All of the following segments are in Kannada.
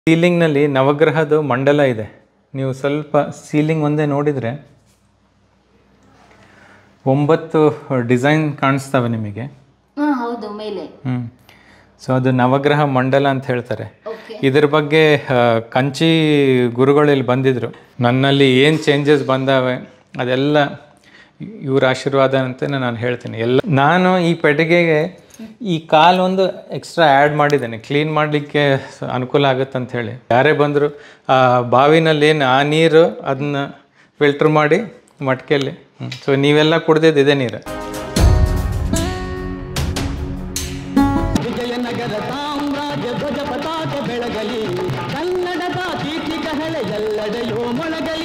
ಸೀಲಿಂಗ್ನಲ್ಲಿ ನವಗ್ರಹದ ಮಂಡಲ ಇದೆ ನೀವು ಸ್ವಲ್ಪ ಸೀಲಿಂಗ್ ಒಂದೇ ನೋಡಿದರೆ ಒಂಬತ್ತು ಡಿಸೈನ್ ಕಾಣಿಸ್ತವೆ ನಿಮಗೆ ಹಾ ಹೌದು ಮೇಲೆ ಹ್ಞೂ ಸೊ ಅದು ನವಗ್ರಹ ಮಂಡಲ ಅಂತ ಹೇಳ್ತಾರೆ ಓಕೆ ಇದ್ರ ಬಗ್ಗೆ ಆ, ಕಂಚಿ ಗುರುಗಳು ಇಲ್ಲಿ ಬಂದಿದ್ರು ನನ್ನಲ್ಲಿ ಏನು ಚೇಂಜಸ್ ಬಂದಾವೆ ಅದೆಲ್ಲ ಇವ್ರ ಆಶೀರ್ವಾದ ಅಂತ ನಾನು ಹೇಳ್ತೀನಿ ಎಲ್ಲ ನಾನು ಈ ಪೆಟ್ಟಿಗೆಗೆ ಈ ಕಾಲ್ ಒಂದು ಎಕ್ಸ್ಟ್ರಾ ಆ್ಯಡ್ ಮಾಡಿದ್ದೇನೆ ಕ್ಲೀನ್ ಮಾಡಲಿಕ್ಕೆ ಅನುಕೂಲ ಆಗುತ್ತೆ ಅಂತ ಹೇಳಿ ಯಾರೇ ಬಂದರು ಆ ಬಾವಿನಲ್ಲಿ ಏನು ಆ ನೀರು ಅದನ್ನ ಫಿಲ್ಟ್ರ್ ಮಾಡಿ ಮಟ್ಕೆಯಲ್ಲಿ ಸೊ ನೀವೆಲ್ಲ ಕುಡ್ದಿದ್ದು ಇದೇ ನೀರು ವಿಜಯನಗರ ಸಾಮ್ರಾಜ್ಯ ಧ್ವಜ ಪತಾಕೆ ಬೆಳಗಲಿ ಕನ್ನಡದ ಕೀರ್ತಿ ಕಹಳೆ ಎಲ್ಲೆಡೆಯೂ ಮೊಳಗಲಿ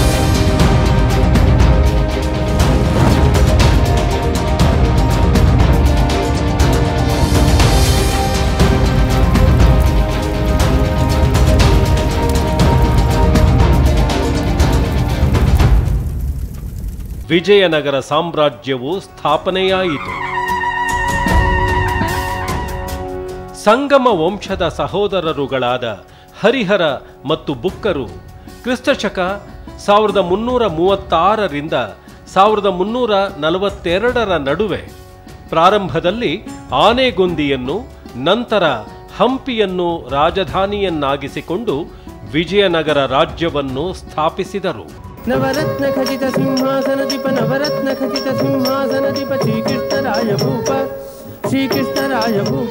ವಿಜಯನಗರ ಸಾಮ್ರಾಜ್ಯವು ಸ್ಥಾಪನೆಯಾಯಿತು ಸಂಗಮ ವಂಶದ ಸಹೋದರರುಗಳಾದ ಹರಿಹರ ಮತ್ತು ಬುಕ್ಕರು ಕ್ರಿಸ್ತಶಕ ಸಾವಿರದ ಮುನ್ನೂರ ಮೂವತ್ತಾರರಿಂದ ಸಾವಿರದ ಮುನ್ನೂರ ನಲವತ್ತೆರಡರ ನಡುವೆ ಪ್ರಾರಂಭದಲ್ಲಿ ಆನೆಗೊಂದಿಯನ್ನು ನಂತರ ಹಂಪಿಯನ್ನು ರಾಜಧಾನಿಯನ್ನಾಗಿಸಿಕೊಂಡು ವಿಜಯನಗರ ರಾಜ್ಯವನ್ನು ಸ್ಥಾಪಿಸಿದರು ನವರತ್ನ ಖಚಿತ ಸಿಂಹಾಸನ ದೀಪ ನವರತ್ನ ಖಚಿತ ಸಿಂಹಾಸನ ದೀಪ ಶ್ರೀಕೃಷ್ಣರಾಯ ಭೂಪ ಶ್ರೀಕೃಷ್ಣರಾಯ ಭೂಪ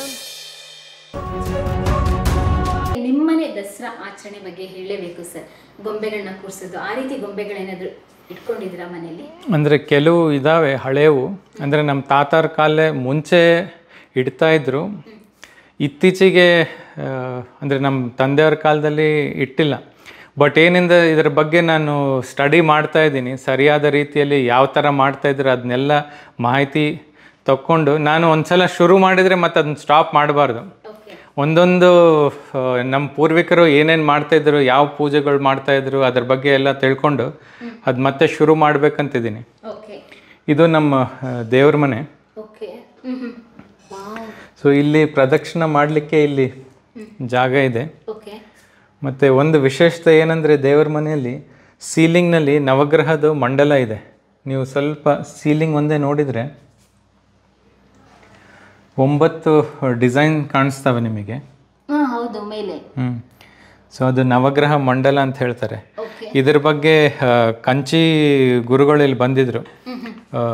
ನಿಮ್ಮನೆ ದಸರಾ ಆಚರಣೆ ಬಗ್ಗೆ ಹೇಳಲೇಬೇಕು ಸರ್ ಗೊಂಬೆಗಳನ್ನ ಕೂರಿಸೋದು ಆ ರೀತಿ ಗೊಂಬೆಗಳೇನಾದ್ರು ಇಟ್ಕೊಂಡಿದ್ದೀರಾ ಮನೆಯಲ್ಲಿ ಅಂದರೆ ಕೆಲವು ಇದ್ದಾವೆ ಹಳೆವು ಅಂದರೆ ನಮ್ಮ ತಾತಾರ ಕಾಲೇ ಮುಂಚೆ ಇಡ್ತಾ ಇದ್ರು ಇತ್ತೀಚೆಗೆ ಅಂದರೆ ನಮ್ಮ ತಂದೆಯವ್ರ ಕಾಲದಲ್ಲಿ ಇಟ್ಟಿಲ್ಲ ಬಟ್ ಏನಿಂದ ಇದರ ಬಗ್ಗೆ ನಾನು ಸ್ಟಡಿ ಮಾಡ್ತಾ ಇದ್ದೀನಿ ಸರಿಯಾದ ರೀತಿಯಲ್ಲಿ ಯಾವ ಥರ ಮಾಡ್ತಾ ಇದ್ರು ಅದನ್ನೆಲ್ಲ ಮಾಹಿತಿ ತಕ್ಕೊಂಡು ನಾನು ಒಂದ್ಸಲ ಶುರು ಮಾಡಿದರೆ ಮತ್ತೆ ಅದನ್ನ ಸ್ಟಾಪ್ ಮಾಡಬಾರ್ದು ಓಕೆ ಒಂದೊಂದು ಆ, ನಮ್ಮ ಪೂರ್ವಿಕರು ಏನೇನು ಮಾಡ್ತಾಯಿದ್ರು ಯಾವ ಪೂಜೆಗಳು ಮಾಡ್ತಾಯಿದ್ರು ಅದ್ರ ಬಗ್ಗೆ ಎಲ್ಲ ತಿಳ್ಕೊಂಡು ಅದು ಮತ್ತೆ ಶುರು ಮಾಡ್ಬೇಕಂತಿದ್ದೀನಿ ಓಕೆ ಇದು ನಮ್ಮ ಆ, ದೇವ್ರ ಮನೆ okay hmm hmm wow so ಇಲ್ಲಿ ಪ್ರದಕ್ಷಿಣೆ ಮಾಡಲಿಕ್ಕೆ ಇಲ್ಲಿ ಜಾಗ ಇದೆ ಓಕೆ ಮತ್ತು ಒಂದು ವಿಶೇಷತೆ ಏನಂದರೆ ದೇವ್ರ ಮನೆಯಲ್ಲಿ ಸೀಲಿಂಗ್ನಲ್ಲಿ ನವಗ್ರಹದ ಮಂಡಲ ಇದೆ ನೀವು ಸ್ವಲ್ಪ ಸೀಲಿಂಗ್ ಒಂದೇ ನೋಡಿದರೆ ಒಂಬತ್ತು ಡಿಸೈನ್ ಕಾಣಿಸ್ತವೆ ನಿಮಗೆ ಹಾ ಹೌದು ಮೇಲೆ ಹ್ಞೂ ಸೊ ಅದು ನವಗ್ರಹ ಮಂಡಲ ಅಂತ ಹೇಳ್ತಾರೆ ಓಕೆ ಇದ್ರ ಬಗ್ಗೆ ಆ, ಕಂಚಿ ಗುರುಗಳು ಇಲ್ಲಿ ಬಂದಿದ್ರು ಆ,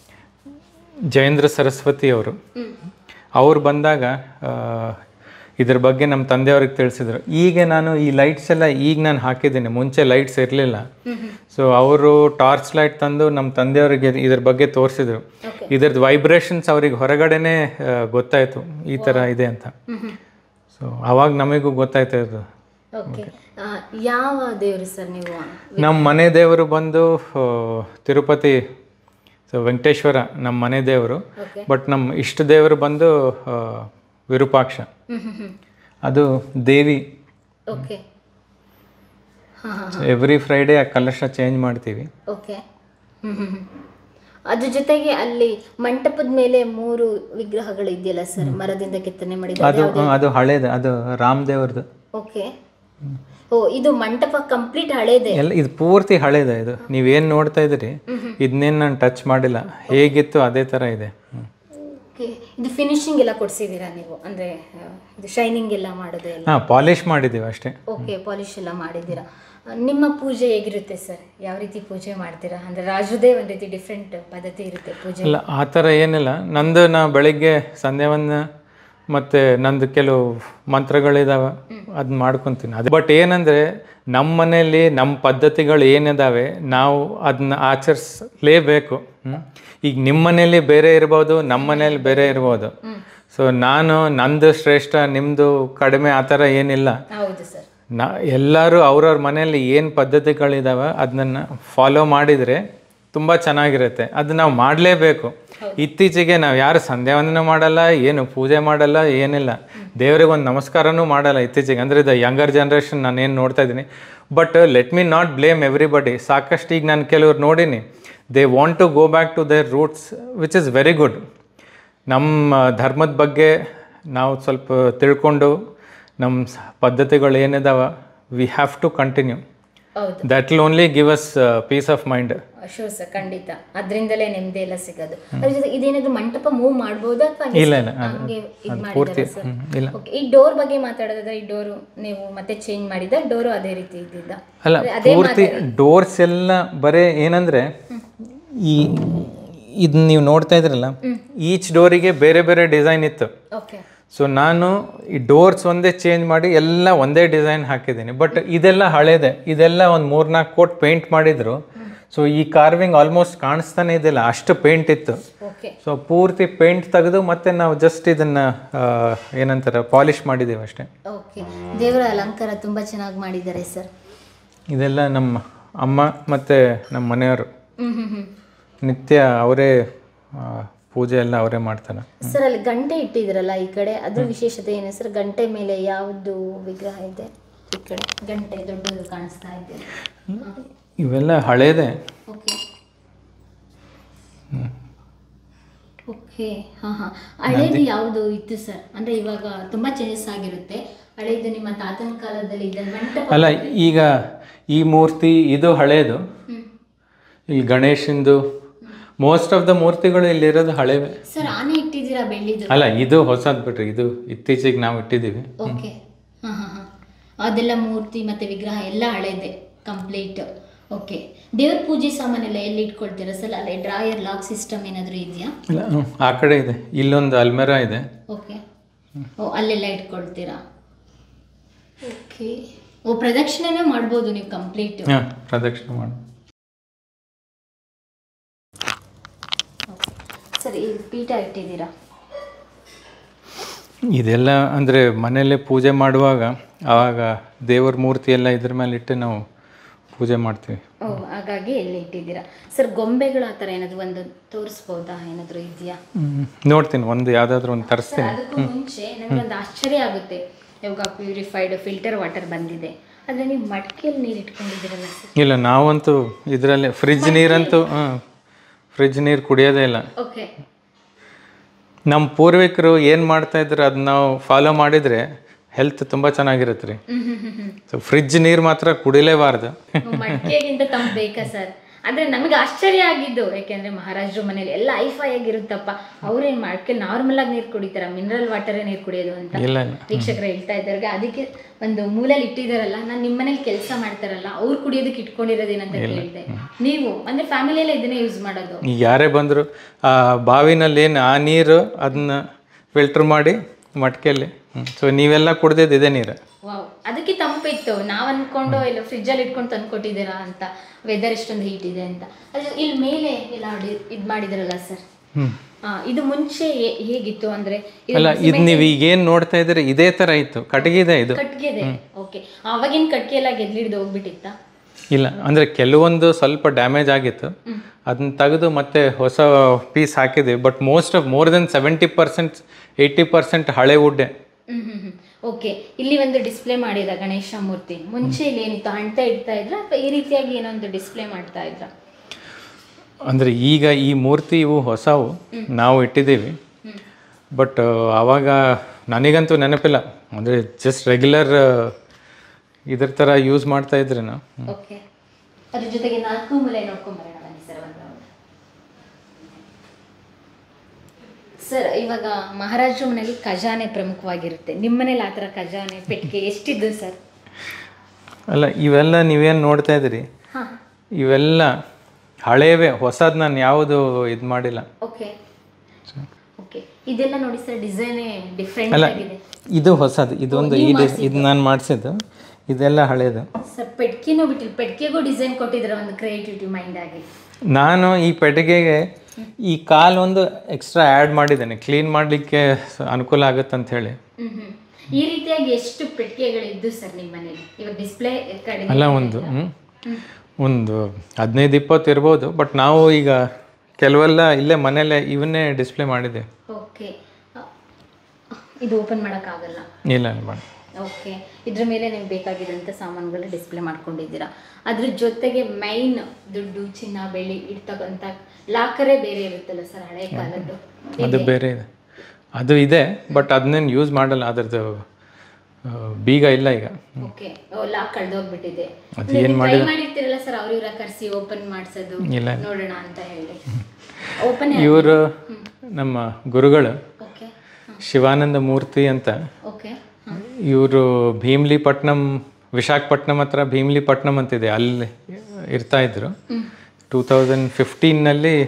ಜಯೇಂದ್ರ ಸರಸ್ವತಿ ಅವರು ಅವ್ರು ಬಂದಾಗ ಆ, ಇದ್ರ ಬಗ್ಗೆ ನಮ್ಮ ತಂದೆಯವ್ರಿಗೆ ತಿಳಿಸಿದ್ರು ಈಗ ನಾನು ಈ ಲೈಟ್ಸ್ ಎಲ್ಲ ಈಗ ನಾನು ಹಾಕಿದ್ದೀನಿ ಮುಂಚೆ ಲೈಟ್ಸ್ ಇರಲಿಲ್ಲ ಸೊ ಅವರು ಟಾರ್ಚ್ ಲೈಟ್ ತಂದು ನಮ್ಮ ತಂದೆಯವರಿಗೆ ಇದ್ರ ಬಗ್ಗೆ ತೋರಿಸಿದ್ರು ಇದ್ರದ್ದು ವೈಬ್ರೇಷನ್ಸ್ ಅವ್ರಿಗೆ ಹೊರಗಡೆನೆ ಆ, ಗೊತ್ತಾಯ್ತು ಈ ಥರ ಇದೆ ಅಂತ ಸೊ ಅವಾಗ ನಮಗೂ ಗೊತ್ತಾಯ್ತಾ ಇದು ಓಕೆ ಯಾವ ದೇವರು ಸರ್ ನೀವು ನಮ್ಮ ಮನೆ ದೇವರು ಬಂದು ಆ, ತಿರುಪತಿ ಸೊ ವೆಂಕಟೇಶ್ವರ ನಮ್ಮ ಮನೆ ದೇವರು Okay. ಬಟ್ ನಮ್ಮ ಇಷ್ಟ ದೇವರು ಬಂದು ಆ, ವಿರೂಪಾಕ್ಷ ಹ್ಮ್ ಹ್ಮ್ ಹ್ಮ್ ಅದು ದೇವಿ ಓಕೆ ಹಾ ಹಾ ಎವ್ರಿ ಫ್ರೈಡೇ ಆ ಕಲಶ ಚೇಂಜ್ ಮಾಡ್ತೀವಿ ಓಕೆ ಹ್ಮ್ ಹ್ಮ್ ಹ್ಮ್. ಅದ್ರ ಜೊತೆಗೆ ಅಲ್ಲಿ ಮಂಟಪದ ಮೇಲೆ ಮೂರು ವಿಗ್ರಹಗಳು ಇದೆಯಲ್ಲ ಸರ್ ಮರದಿಂದ ಕೆತ್ತನೆ ಮಾಡಿದ ಅದು ಅದು ಹಳೇದು ಅದು ರಾಮ್ ದೇವ್ರದ್ದು ಓಕೆ ಓ ಇದು ಮಂಟಪ ಕಂಪ್ಲೀಟ್ ಹಳೇದೆ ಎಲ್ಲ ಇದು ಪೂರ್ತಿ ಹಳೇದೆ ಇದು ನೀವೇನು ನೋಡ್ತಾ ಇದ್ದೀರಿ ಇದನ್ನೇನು ನಾನು ಟಚ್ ಮಾಡಿಲ್ಲ ಹೇಗಿತ್ತು ಅದೇ ಥರ ಇದೆ ಹ್ಮ್. ಓಕೆ ಇದು ಫಿನಿಶಿಂಗ್ ಎಲ್ಲ ಕೊಡ್ಸಿದ್ದೀರಾ ನೀವು ಅಂದ್ರೆ ಆ, ಇದು ಶೈನಿಂಗ್ ಎಲ್ಲ ಮಾಡೋದು ಎಲ್ಲ ಹಾಂ ಪಾಲಿಷ್ ಮಾಡಿದ್ದೀವಿ ಅಷ್ಟೇ ಓಕೆ ಪಾಲಿಶ್ ಎಲ್ಲ ಮಾಡಿದ್ದೀರಾ ಆ, ನಿಮ್ಮ ಪೂಜೆ ಹೇಗಿರುತ್ತೆ ಸರ್ ಯಾವ ರೀತಿ ಪೂಜೆ ಮಾಡ್ತೀರಾ ಅಂದ್ರೆ ರಾಜುದೇ ಒಂದು ರೀತಿ ಡಿಫ್ರೆಂಟ್ ಪದ್ಧತಿ ಇರುತ್ತೆ ಪೂಜೆ ಇಲ್ಲ ಆ ಥರ ಏನಿಲ್ಲ ನಂದು ನಾ ಬೆಳಿಗ್ಗೆ ಸಂಧ್ಯಾವಂದನ ಮತ್ತು ನಂದು ಕೆಲವು ಮಂತ್ರಗಳಿದಾವೆ ಅದನ್ನ ಮಾಡ್ಕೊತೀನಿ ಅದು ಬಟ್ ಏನಂದರೆ ನಮ್ಮ ಮನೆಯಲ್ಲಿ ನಮ್ಮ ಪದ್ಧತಿಗಳು ಏನಿದಾವೆ ನಾವು ಅದನ್ನ ಆಚರಿಸಲೇಬೇಕು ಹ್ಮ್? ಈಗ ನಿಮ್ಮ ಮನೆಯಲ್ಲಿ ಬೇರೆ ಇರ್ಬೋದು ನಮ್ಮ ಮನೇಲಿ ಬೇರೆ ಇರ್ಬೋದು ಸೊ ನಾನು ನಂದು ಶ್ರೇಷ್ಠ ನಿಮ್ಮದು ಕಡಿಮೆ ಆ ಥರ ಏನಿಲ್ಲ ಹೌದು ಸರ್ ನಾ ಎಲ್ಲರೂ ಅವ್ರವ್ರ ಮನೆಯಲ್ಲಿ ಏನು ಪದ್ಧತಿಗಳಿದಾವೆ ಅದನ್ನ ಫಾಲೋ ಮಾಡಿದರೆ ತುಂಬ ಚೆನ್ನಾಗಿರುತ್ತೆ ಅದು ನಾವು ಮಾಡಲೇಬೇಕು ಇತ್ತೀಚೆಗೆ ನಾವು ಯಾರು ಸಂಧ್ಯಾವಂದನೆ ಮಾಡಲ್ಲ ಏನು ಪೂಜೆ ಮಾಡಲ್ಲ ಏನಿಲ್ಲ ದೇವ್ರಿಗೆ ಒಂದು ನಮಸ್ಕಾರನೂ ಮಾಡಲ್ಲ ಇತ್ತೀಚೆಗೆ ಅಂದರೆ ದ ಯಂಗರ್ ಜನ್ರೇಷನ್ ನಾನು ಏನು ನೋಡ್ತಾ ಇದ್ದೀನಿ but let me not blame everybody ಸಾಕಷ್ಟು ಈಗ ನಾನು ಕೆಲವ್ರು ನೋಡೀನಿ they want to go back to their roots which is very good ನಮ್ಮ ಧರ್ಮದ ಬಗ್ಗೆ ನಾವು ಸ್ವಲ್ಪ ತಿಳ್ಕೊಂಡು ನಮ್ಮ ಸ- ಪದ್ಧತಿಗಳು ಏನಿದಾವ ವಿ ಹ್ಯಾವ್ ಟು ಕಂಟಿನ್ಯೂ ಹೌದು that will only give us peace of mind sure sir ಖಂಡಿತ ಅದರಿಂದಲೇ ನೆಮ್ಮದಿ ಎಲ್ಲ ಸಿಗೋದು ಅದ್ರ ಜೊತೆ ಇದೇನಾದ್ರು ಮಂಟಪ ಮೂವ್ ಮಾಡ್ಬೋದಾ ಅಥವಾ ಇಲ್ಲ, ಇಲ್ಲ, ಅದು- ಹಂಗೆ ಇದು ಅದು ಪೂರ್ತಿ, ಮಾಡಿದಾರಾ ಸರ್ ಹ್ಮ್, ಇಲ್ಲ. ಓಕೆ ಈ ಡೋರ್ ಬಗ್ಗೆ ಮಾತಾಡೋದಾದ್ರೆ ಈ ಡೋರು ನೀವು ಮತ್ತೆ ಚೇಂಜ್ ಮಾಡಿದ ಡೋರು ಅದೇ ರೀತಿ ಇದ್ದಿದ್ದ ಅಲ್ಲ ಅದೇ ಪೂರ್ತಿ ಡೋರ್ಸ್ ಎಲ್ಲ ಬರೇ ಏನಂದ್ರೆ ಈ ಇದನ್ನ ನೀವು ನೋಡ್ತಾ ಇದ್ರಲ್ಲ ಈಚ್ ಡೋರಿಗೆ ಬೇರೆ ಬೇರೆ ಡಿಸೈನ್ ಇತ್ತು ಓಕೆ ಸೊ ನಾನು ಈ ಡೋರ್ಸ್ ಒಂದೇ ಚೇಂಜ್ ಮಾಡಿ ಎಲ್ಲ ಒಂದೇ ಡಿಸೈನ್ ಹಾಕಿದ್ದೀನಿ ಬಟ್ ಇದೆಲ್ಲ ಹಳೇದೆ ಇದೆಲ್ಲ ಒಂದು ಮೂರ್ನಾಲ್ಕು ಕೋಟ್ ಪೇಂಟ್ ಮಾಡಿದ್ರು ಸೊ ಈ ಕಾರ್ವಿಂಗ್ ಆಲ್ಮೋಸ್ಟ್ ಕಾಣಿಸ್ತಾನೆ ಇದೆಲ್ಲ ಅಷ್ಟು ಪೇಂಟ್ ಇತ್ತು ಓಕೆ ಸೊ ಪೂರ್ತಿ ಪೇಂಟ್ ತೆಗೆದು ಮತ್ತೆ ನಾವು ಜಸ್ಟ್ ಇದನ್ನ ಆ, ಏನಂತಾರೆ ಪಾಲಿಷ್ ಮಾಡಿದ್ದೀವಿ ಅಷ್ಟೇ ಓಕೆ ದೇವರ ಅಲಂಕಾರ ತುಂಬಾ ಚೆನ್ನಾಗಿ ಮಾಡಿದ್ದಾರೆ ಸರ್ ಇದೆಲ್ಲ ನಮ್ಮ ಅಮ್ಮ ಮತ್ತು ನಮ್ಮ ಮನೆಯವರು ಹ್ಮ್ ಹ್ಮ್ ಹ್ಮ್ ನಿತ್ಯ ಅವರೇ ಆ, ಪೂಜೆ ಎಲ್ಲ ಅವರೇ ಮಾಡ್ತಾರೆ ಸರ್ ಅಲ್ಲಿ ಗಂಟೆ ಇಟ್ಟಿದ್ರಲ್ಲ ಈ ಕಡೆ ಅದ್ರ ವಿಶೇಷತೆ ಏನು ಸರ್ ಗಂಟೆ ಮೇಲೆ ಯಾವುದು ವಿಗ್ರಹ ಇದೆ ಈ ಕಡೆ ಗಂಟೆ ದೊಡ್ಡದು ಕಾಣಿಸ್ತಾ ಇದೆ ಇವೆಲ್ಲ ಹಳೇದೇ ಓಕೆ ಓಕೆ ಹಾಂ ಹಾಂ ಹಳೇದು ಯಾವುದು ಇತ್ತು ಸರ್ ಅಂದರೆ ಇವಾಗ ತುಂಬ ಚೇಂಜಸ್ ಆಗಿರುತ್ತೆ ಹಳೇದು ನಿಮ್ಮ ತಾತನ ಕಾಲದಲ್ಲಿ ಇದನ್ನ ಮಂಟಪ ಅಲ್ಲ ಈಗ ಈ ಮೂರ್ತಿ ಇದು ಹಳೇದು ಹ್ಮ್. ಈ ಗಣೇಶಂದು ಮೋಸ್ಟ್ ಆಫ್ ದ ಮೂರ್ತಿಗಳು ಇಲ್ಲಿರೋದು ಹಳೇವೆ ಸರ್ ಆನೆ ಇಟ್ಟಿದ್ದೀರಾ ಬೆಳ್ಳಿದು ಅಲ್ಲ ಇದು ಹೊಸದು ಬಿಡ್ರಿ ಇದು ಇತ್ತೀಚೆಗೆ ನಾವು ಇಟ್ಟಿದ್ದೀವಿ ಓಕೆ ಹಾಂ ಹಾಂ ಹಾಂ ಅದೆಲ್ಲ ಮೂರ್ತಿ ಮತ್ತು ವಿಗ್ರಹ ಎಲ್ಲ ಹಳೇದೆ ಕಂಪ್ಲೀಟ್ ಓಕೆ ದೇವ್ರ ಪೂಜೆ ಸಾಮಾನೆಲ್ಲ ಎಲ್ಲಿ ಇಟ್ಕೊಳ್ತೀರಾ ಸರ್ ಅಲ್ಲೇ ಡ್ರಾಯರ್ ಲಾಕ್ ಸಿಸ್ಟಮ್ ಏನಾದರೂ ಇದೆಯಾ ಇಲ್ಲ ಹ್ಮ್, ಆ ಕಡೆ ಇದೆ ಇಲ್ಲೊಂದು ಅಲ್ಮೆರಾ ಇದೆ ಓಕೆ ಓ ಅಲ್ಲೆಲ್ಲ ಇಟ್ಕೊಳ್ತೀರಾ ಓಕೆ ಓ ಪ್ರದಕ್ಷಿಣೆನೇ ಮಾಡ್ಬೋದು ನೀವು ಕಂಪ್ಲೀಟ್ ಹಾಂ ಪ್ರದಕ್ಷಿಣೆ ಮಾಡಿ ಸರಿ ಈ ಪೀಠ ಇಟ್ಟಿದ್ದೀರಾ ಇದೆಲ್ಲ ಅಂದರೆ ಮನೆಯಲ್ಲೇ ಪೂಜೆ ಮಾಡುವಾಗ ಆವಾಗ ದೇವರ ಮೂರ್ತಿ ಎಲ್ಲ ಇದ್ರ ಮೇಲೆ ಇಟ್ಟು ನಾವು ಪೂಜೆ ಮಾಡ್ತೀವಿ ಓ ಹಾಗಾಗಿ ಎಲ್ಲಿ ಇಟ್ಟಿದ್ದೀರಾ ಸರ್ ಗೊಂಬೆಗಳು ಆ ಥರ ಏನಾದರೂ ಒಂದು ತೋರಿಸ್ಬೋದಾ ಏನಾದರೂ ಇದೆಯಾ ಹ್ಮ್. ನೋಡ್ತೀನಿ ಒಂದು ಯಾವುದಾದ್ರೂ ಒಂದು ಸರ್ ತರಿಸ್ತೀನಿ ಅದಕ್ಕೂ ಮುಂಚೆ ನನಗೊಂದು ಆಶ್ಚರ್ಯ ಆಗುತ್ತೆ ಇವಾಗ ಪ್ಯೂರಿಫೈಡ್ ಫಿಲ್ಟರ್ ವಾಟರ್ ಬಂದಿದೆ ಆದರೆ ನೀವು ಮಡಿಕೆಯಲ್ಲಿ ನೀರು ಇಟ್ಕೊಂಡಿದ್ದೀರಲ್ಲ ಸರ್ ಇಲ್ಲ ನಾವಂತೂ ಇದರಲ್ಲಿ ಫ್ರಿಜ್ ನೀರಂತೂ ಹಾಂ ಫ್ರಿಜ್ ನೀರು ಕುಡಿಯೋದೇ ಇಲ್ಲ ಓಕೆ ನಮ್ಮ ಪೂರ್ವಿಕರು ಏನು ಮಾಡ್ತಾ ಇದ್ರು ಅದು ನಾವು ಫಾಲೋ ಮಾಡಿದರೆ ಹೆಲ್ತ್ ತುಂಬ ಚೆನ್ನಾಗಿರುತ್ತೆ ರೀ ಹ್ಮ್ ಹ್ಮ್ ಹ್ಮ್ ಹ್ಮ್ ಸೊ ಫ್ರಿಜ್ ನೀರು ಮಾತ್ರ ಕುಡಿಲೇಬಾರ್ದು ಮಡಿಕೆಗಿಂತ ತಂಪು ಬೇಕಾ ಸರ್ ಆದ್ರೆ ನಮಗೆ ಆಶ್ಚರ್ಯ ಆಗಿದ್ದು ಯಾಕೆಂದ್ರೆ ಮಹಾರಾಜರು ಮನೇಲಿ ಎಲ್ಲ ಐಫೈ ಆಗಿರುತ್ತಪ್ಪ ಅವ್ರೇನ್ ಮಡಿಕೆ ನಾರ್ಮಲ್ ಆಗಿ ನೀರು ಕುಡಿತಾರ ಮಿನರಲ್ ವಾಟರೇ ನೀರು ಕುಡಿಯೋದು ಅಂತ ಇಲ್ಲ ಇಲ್ಲ ವೀಕ್ಷಕರು ಹೇಳ್ತಾ ಇದ್ದಾರೆ ಅದಕ್ಕೆ ಒಂದು ಮೂಲಲ್ಲಿ ಇಟ್ಟಿದಾರಲ್ಲ ನಾನು ನಿಮ್ಮ ಮನೇಲಿ ಕೆಲಸ ಮಾಡ್ತಾರಲ್ಲ ಅವ್ರು ಕುಡಿಯೋದಕ್ಕೆ ಇಟ್ಕೊಂಡಿರೋದೇನಂತ ಕೇಳಿದೆ ನೀವು ಅಂದ್ರೆ ಫ್ಯಾಮಿಲಿಯಲ್ಲೇ ಇದನ್ನೇ ಯೂಸ್ ಮಾಡೋದು ಈಗ ಯಾರೇ ಬಂದರು ಆ ಬಾವಿನಲ್ಲಿ ಏನು ಆ ನೀರು ಅದನ್ನ ಫಿಲ್ಟ್ರ್ ಮಾಡಿ ಮಟ್ಕೆಯಲ್ಲಿ ಸೊ ನೀವೆಲ್ಲ ಕುಡ್ದಿದ್ದು ಇದೇ ನೀರು ವಾವ್ ಅದಕ್ಕೆ ತಂಪಿತ್ತು ನಾವ್ ಅನ್ಕೊಂಡು ಇಲ್ಲ ಫ್ರಿಜ್ ಅಲ್ಲಿ ಇಟ್ಕೊಂಡು ತಂದ್ಕೊಟ್ಟಿದ್ದೀರಾ ಅಂತ ವೆದರ್ ಎಷ್ಟೊಂದು ಹೀಟ್ ಇದೆ ಅಂತ ಅದು ಇಲ್ಲಿ ಮೇಲೆ ಎಲ್ಲ ಇದು ಮಾಡಿದ್ರಲ್ಲ ಸರ್ ಹ್ಞೂ ಇದು ಮುಂಚೆ ಹೇ- ಹೇಗಿತ್ತು ಅಂದ್ರೆ ಇದು ಅಲ್ಲ ಇದು ನೀವು ಈಗೇನು ನೋಡ್ತಾ ಇದ್ದೀರಿ ಇದೇ ಥರ ಇತ್ತು ಕಟ್ಟಿಗೆ ಇದೆ ಇದು ಕಟ್ಗೆ ಇದೆ ಓಕೆ ಅವಾಗಿನ ಕಟ್ಗೆ ಎಲ್ಲ ಗೆದ್ಲಿಡ್ದು ಹೋಗ್ಬಿಟ್ಟಿತ್ತ ಇಲ್ಲ ಅಂದರೆ ಕೆಲವೊಂದು ಸ್ವಲ್ಪ ಡ್ಯಾಮೇಜ್ ಆಗಿತ್ತು ಅದನ್ನ ತೆಗೆದು ಮತ್ತೆ ಹೊಸ ಪೀಸ್ ಹಾಕಿದ್ದೀವಿ but most of more than seventy percent eighty percent ಹಳೆ ವುಡ್ಡೆ ಹ್ಮ್ ಹ್ಮ್ ಹ್ಮ್ ಓಕೆ ಇಲ್ಲಿ ಒಂದು ಡಿಸ್ಪ್ಲೇ ಮಾಡಿದ ಗಣೇಶ ಮೂರ್ತಿ ಮುಂಚೆ ಇಲ್ಲಿ ಏನಿತ್ತು ಹಣ್ತಾ ಇಡ್ತಾ ಇದ್ರ ಅಥವಾ ಈ ರೀತಿಯಾಗಿ ಏನೋ ಒಂದು ಡಿಸ್ಪ್ಲೇ ಮಾಡ್ತಾ ಇದ್ರ ಅಂದರೆ ಈಗ ಈ ಮೂರ್ತಿ ಇವು ಹೊಸವು ನಾವು ಇಟ್ಟಿದ್ದೀವಿ ಬಟ್ ಆವಾಗ ನನಗಂತೂ ನೆನಪಿಲ್ಲ ಅಂದರೆ ಜಸ್ಟ್ ರೆಗ್ಯುಲರ್ ಇದ್ರ ಥರ ಯೂಸ್ ಮಾಡ್ತಾ ಇದ್ರಿ ನಾವು ಓಕೆ ಅದ್ರ ಜೊತೆಗೆ ನಾಲ್ಕು ಮೂಲೆ ನೋಡ್ಕೊಂಬರೋಣ ಬನ್ನಿ ಸರ್ ಒಂದು round. ಸರ್ ಇವಾಗ ಮಹಾರಾಜರ ಮನೇಲಿ ಖಜಾನೆ ಪ್ರಮುಖವಾಗಿರುತ್ತೆ ನಿಮ್ಮ ಮನೇಲಿ ಆ ಥರ ಖಜಾನೆ ಪೆಟ್ಟಿಗೆ ಎಷ್ಟಿದ್ದು ಸರ್ ಅಲ್ಲ ಇವೆಲ್ಲ ನೀವೇನು ನೋಡ್ತಾ ಇದ್ದೀರಿ ಹಾಂ ಇವೆಲ್ಲ ಹಳೇವೆ ಹೊಸದು ನಾನು ಯಾವುದು ಇದು ಮಾಡಿಲ್ಲ ಓಕೆ ಓಕೆ ಇದೆಲ್ಲ ನೋಡಿ ಸರ್ ಡಿಸೈನೇ ಡಿಫ್ರೆಂಟ್ ಅಲ್ಲ ಆಗಿದೆ ಇದು ಹೊಸದು ಇದೊಂದು ಈ ಡಿ ಇದು ನಾನು ಮಾಡಿಸಿದ್ದು ಇದೆಲ್ಲ ಹಳೇದು ಸರ್ ಪೆಟ್ಕಿನೂ ಬಿಟ್ಟಿಲ್ಲ ಪೆಟ್ಕಿಗೂ ಡಿಸೈನ್ ಕೊಟ್ಟಿದ್ರೆ ಒಂದು ಕ್ರಿಯೇಟಿವಿಟಿ ಮೈಂಡ್ ಆಗಿ ನಾನು ಈ ಪೆಟ್ಟಿಗೆಗೆ ಈ ಕಾಲು ಒಂದು ಎಕ್ಸ್ಟ್ರಾ ಆ್ಯಡ್ ಮಾಡಿದ್ದೇನೆ ಕ್ಲೀನ್ ಮಾಡಲಿಕ್ಕೆ ಅನುಕೂಲ ಆಗುತ್ತೆ ಅಂತ ಹೇಳಿ ಹ್ಮ್ ಹ್ಮ್ ಈ ರೀತಿಯಾಗಿ ಎಷ್ಟು ಪೆಟ್ಟಿಗೆಗಳಿದ್ದು ಸರ್ ನಿಮ್ಮ ಮನೇಲಿ ಇವಾಗ ಡಿಸ್ಪ್ಲೇ ಕಡಿಮೆ ಅಲ್ಲ ಒಂದು ಹ್ಮ್, ಒಂದು ಹದಿನೈದು ಇಪ್ಪತ್ತು ಇರ್ಬೋದು ಬಟ್ ನಾವು ಈಗ ಕೆಲವೆಲ್ಲ ಇಲ್ಲೇ ಮನೇಲೆ ಇವನ್ನೇ ಡಿಸ್ಪ್ಲೇ ಮಾಡಿದ್ದೇವೆ ಓಕೆ ಇದು ಓಪನ್ ಮಾಡೋಕ್ಕಾಗಲ್ಲ ಇಲ್ಲ ಇಲ್ಲ ಮಾಡಿ ಓಕೆ ಇದ್ರ ಮೇಲೆ ನಿಮ್ಗೆ ಬೇಕಾಗಿರೋಂಥ ಸಾಮಾನುಗಳು ಡಿಸ್ಪ್ಲೇ ಮಾಡ್ಕೊಂಡಿದ್ದೀರಾ ಅದ್ರ ಜೊತೆಗೆ ಮೈನ್ ದುಡ್ಡು ಚಿನ್ನ ಬೆಳ್ಳಿ ಇಡ್ತಕ್ಕಂಥ ಲಾಕರೇ ಬೇರೆ ಇರುತ್ತಲ್ಲ ಸರ್ ಹಳೆ ಕಾಲದ್ದು ಅದು ಬೇರೆ ಇದೆ ಅದು ಇದೆ ಬಟ್ ಅದನ್ನೇನು ಯೂಸ್ ಮಾಡಲ್ಲ ಅದ್ರದ್ದು ಆ, ಬೀಗ ಇಲ್ಲ ಈಗ ಓಕೆ ಲಾಕ್ ಕಳ್ದೋಗ್ಬಿಟ್ಟಿದೆ ಅದು ನೀವು ಏನ್ try ಮಾಡಿದ- ಮಾಡಿರ್ತೀರಲ್ಲ ಸರ್ ಅವ್ರ ಇವ್ರ ಕರ್ಸಿ ಓಪನ್ ಮಾಡ್ಸೋದು ಇಲ್ಲ. ನೋಡೋಣ ಅಂತ ಹೇಳಿ ಓಪನ್ ಇವರು ನಮ್ಮ ಗುರುಗಳು ಓಕೆ ಶಿವಾನಂದ ಮೂರ್ತಿ ಅಂತ ಓಕೆ ಇವರು ಭೀಮ್ಲಿಪಟ್ನಂ ವಿಶಾಖಪಟ್ನಂ ಹತ್ರ ಭೀಮ್ಲಿಪಟ್ನಂ ಅಂತಿದೆ ಅಲ್ಲಿ ಇರ್ತಾ ಇದ್ರು ಟೂ ತೌಸಂಡ್ ಫಿಫ್ಟೀನ್ನಲ್ಲಿ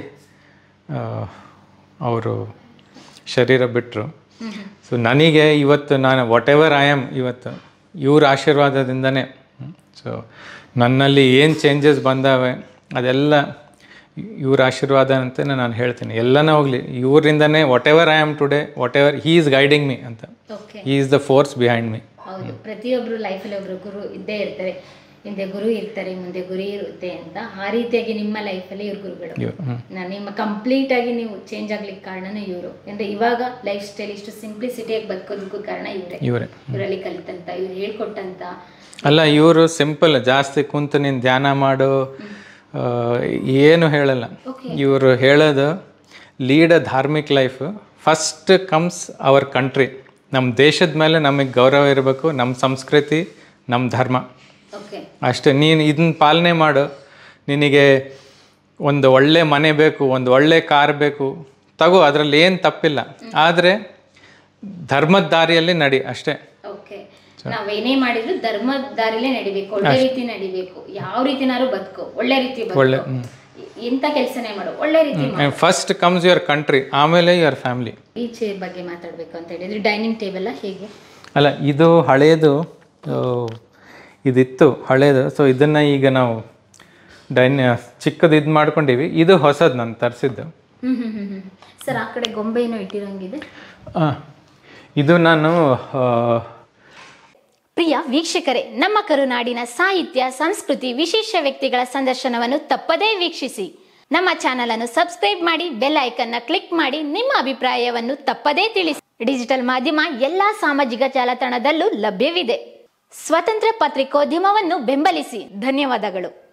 ಅವರು ಶರೀರ ಬಿಟ್ಟರು ಸೊ ನನಗೆ ಇವತ್ತು ನಾನು ವಾಟ್ ಎವರ್ ಐ ಆಮ್ ಇವತ್ತು ಇವ್ರ ಆಶೀರ್ವಾದದಿಂದನೇ ಸೊ ನನ್ನಲ್ಲಿ ಏನು ಚೇಂಜಸ್ ಬಂದಾವೆ ಅದೆಲ್ಲ ಇವ್ರ ಆಶೀರ್ವಾದ ಅಂತ ನಾನು ಹೇಳ್ತೀನಿ ಎಲ್ಲನೇ ಹೋಗಲಿ ಇವರಿಂದನೇ whatever I am today whatever he is guiding me ಅಂತ okay he is the force behind me ಹೌದು ಪ್ರತಿಯೊಬ್ಬರು ಲೈಫಲ್ಲಿ ಒಬ್ರು ಗುರು ಇದ್ದೇ ಇರ್ತಾರೆ ಹಿಂದೆ ಗುರು ಇರ್ತಾರೆ ಮುಂದೆ ಗುರಿ ಇರುತ್ತೆ ಅಂತ ಆ ರೀತಿಯಾಗಿ ನಿಮ್ಮ ಲೈಫಲ್ಲಿ ಇವ್ರ ಗುರುಗಳು ಇವ್ರು ಹ್ಮ್. ನಾನು ನಿಮ್ಮ ಕಂಪ್ಲೀಟ್ ಆಗಿ ನೀವು ಚೇಂಜ್ ಆಗ್ಲಿಕ್ಕೆ ಕಾರಣನೇ ಇವರು ಅಂದ್ರೆ ಇವಾಗ ಲೈಫ್ ಸ್ಟೈಲ್ ಇಷ್ಟು ಸಿಂಪ್ಲಿಸಿಟಿಯಾಗಿ ಬದುಕೋದಕ್ಕೂ ಕಾರಣ ಇವರೇ ಇವರೇ ಇವರಲ್ಲಿ ಕಲಿತಂತ ಇವ್ರು ಹೇಳ್ಕೊಟ್ಟಂತ ಅಲ್ಲ ಇವರು ಸಿಂಪಲ್ ಜಾಸ್ತಿ ಕುಂತು ನೀನು ಧ್ಯಾನ ಮಾಡು ಆ, ಏನು ಹೇಳಲ್ಲ ಇವರು ಹೇಳೋದು lead a dharmik life first comes our country ನಮ್ಮ ದೇಶದ ಮೇಲೆ ನಮಗೆ ಗೌರವ ಇರಬೇಕು ನಮ್ಮ ಸಂಸ್ಕೃತಿ ನಮ್ಮ ಧರ್ಮ ಓಕೆ ಅಷ್ಟೇ ನೀನು ಇದನ್ನ ಪಾಲನೆ ಮಾಡು ನಿನಗೆ ಒಂದು ಒಳ್ಳೆ ಮನೆ ಬೇಕು ಒಂದು ಒಳ್ಳೆ ಕಾರ್ ಬೇಕು ತಗೋ ಅದರಲ್ಲಿ ಏನು ತಪ್ಪಿಲ್ಲ ಆದರೆ ಧರ್ಮದ ದಾರಿಯಲ್ಲಿ ನಡಿ ಅಷ್ಟೇ ಓಕೆ ನಾವೇನೇ ಮಾಡಿದ್ರು ಧರ್ಮದ ದಾರಿಲೇ ನಡಿಬೇಕು ಒಳ್ಳೆ ರೀತಿ ನಡಿಬೇಕು ಯಾವ ರೀತಿನಾರು ಬದುಕು ಒಳ್ಳೆ ರೀತಿ ಒಳ್ಳೆ ಬದುಕು ಎಂತ ಕೆಲಸನೇ ಮಾಡು ಒಳ್ಳೆ ರೀತಿ ಮಾಡು. ಫಸ್ಟ್ ಕಮ್ಸ್ ಯುವರ್ ಕಂಟ್ರಿ ಆಮೇಲೆ ಯುವರ್ ಫ್ಯಾಮಿಲಿ ಈ ಚೇರ್ ಬಗ್ಗೆ ಮಾತಾಡ್ಬೇಕು ಅಂತ ಹೇಳಿದ್ರೆ ಡೈನಿಂಗ್ ಟೇಬಲ್ ಹೇಗೆ ಅಲ್ಲ ಇದು ಹಳೇದು ಆ, ಇದಿತ್ತು ಹಳೇದು ಸೊ ಇದನ್ನು ಈಗ ನಾವು ಡೈನ್ ಚಿಕ್ಕದು ಇದು ಮಾಡ್ಕೊಂಡಿವಿ ಇದು ಹೊಸದು ನಾನು ತರಿಸಿದ್ದು ಹ್ಮ್ ಹ್ಮ್ ಹ್ಮ್ ಹ್ಮ್ ಸರ್ ಆ ಕಡೆ ಗೊಂಬೆ ಏನೋ ಇಟ್ಟಿರಂಗಿದೆ ಇದು ನಾನು ಆ, ಪ್ರಿಯ ವೀಕ್ಷಕರೇ ನಮ್ಮ ಕರುನಾಡಿನ ಸಾಹಿತ್ಯ ಸಂಸ್ಕೃತಿ ವಿಶೇಷ ವ್ಯಕ್ತಿಗಳ ಸಂದರ್ಶನವನ್ನು ತಪ್ಪದೇ ವೀಕ್ಷಿಸಿ ನಮ್ಮ ಚಾನಲ್ ಅನ್ನು ಸಬ್ಸ್ಕ್ರೈಬ್ ಮಾಡಿ ಬೆಲ್ ಐಕನ್ನ ಕ್ಲಿಕ್ ಮಾಡಿ ನಿಮ್ಮ ಅಭಿಪ್ರಾಯವನ್ನು ತಪ್ಪದೇ ತಿಳಿಸಿ ಡಿಜಿಟಲ್ ಮಾಧ್ಯಮ ಎಲ್ಲಾ ಸಾಮಾಜಿಕ ಜಾಲತಾಣದಲ್ಲೂ ಲಭ್ಯವಿದೆ ಸ್ವತಂತ್ರ ಪತ್ರಿಕೋದ್ಯಮವನ್ನು ಬೆಂಬಲಿಸಿ ಧನ್ಯವಾದಗಳು